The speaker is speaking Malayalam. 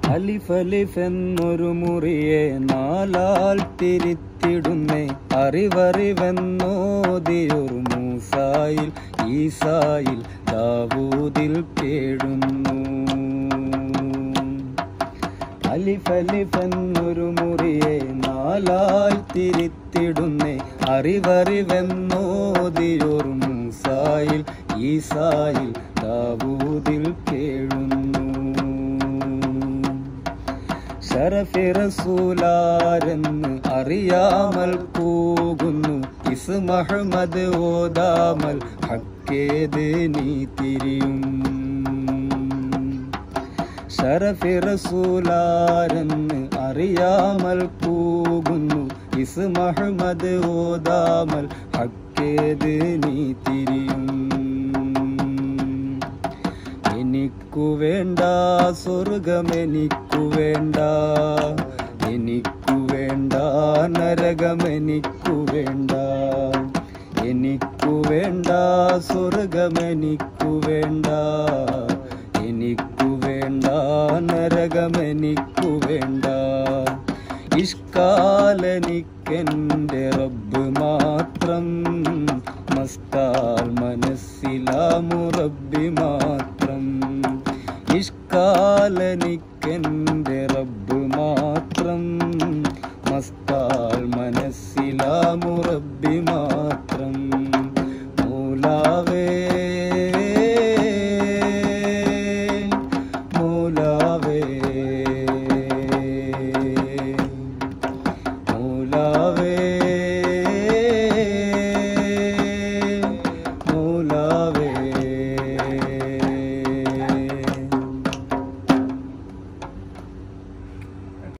അലിഫലിഫ് എന്നൊരു മുറിയെ നാലാൽ തിരിത്തിടുന്നേ അറിവറിവെന്നോതിയൊരു മൂസായിൽ ഈസായിൽ ദാവൂദിൽ കേഴുന്നു അലിഫലിഫ് എന്നൊരു മുറിയെ നാലായി തിരിത്തിടുന്നേ അറിവറിവെന്നോതിയൊരു മൂസായിൽ ഈസായിൽ ദാവൂദിൽ കേഴുന്നു ഷറഫിറസൂലാരെന്ന് അറിയാമൽ കൂകുന്നു ഇസ് മഹമ്മദ് ഓതാമൽ ഹക്കേത് നീ തിരിയും ഷറഫിറസൂലാരെന്ന് അറിയാമൽ കൂകുന്നു ഇസ് മഹമ്മദ് ഓതാമൽ ഹക്കേത് നീ തിരിയും എനിക്കു വേണ്ട സ്വർഗമെനിക്കു വേണ്ട എനിക്കു വേണ്ട നരകമെനിക്കു വേണ്ട എനിക്കു വേണ്ട സ്വർഗമെനിക്കു വേണ്ട എനിക്കു വേണ്ട നരകമെനിക്കു വേണ്ട ഇഷ്കാലനിക്കെൻ്റെ റബ്ബ് മാത്രം മസ്താൽ മനസ്സിലാമു റബ്ബി മാത്രം ഇഷ്കാലനിക്കെൻ്റെ റബ്ബ് മാത്രം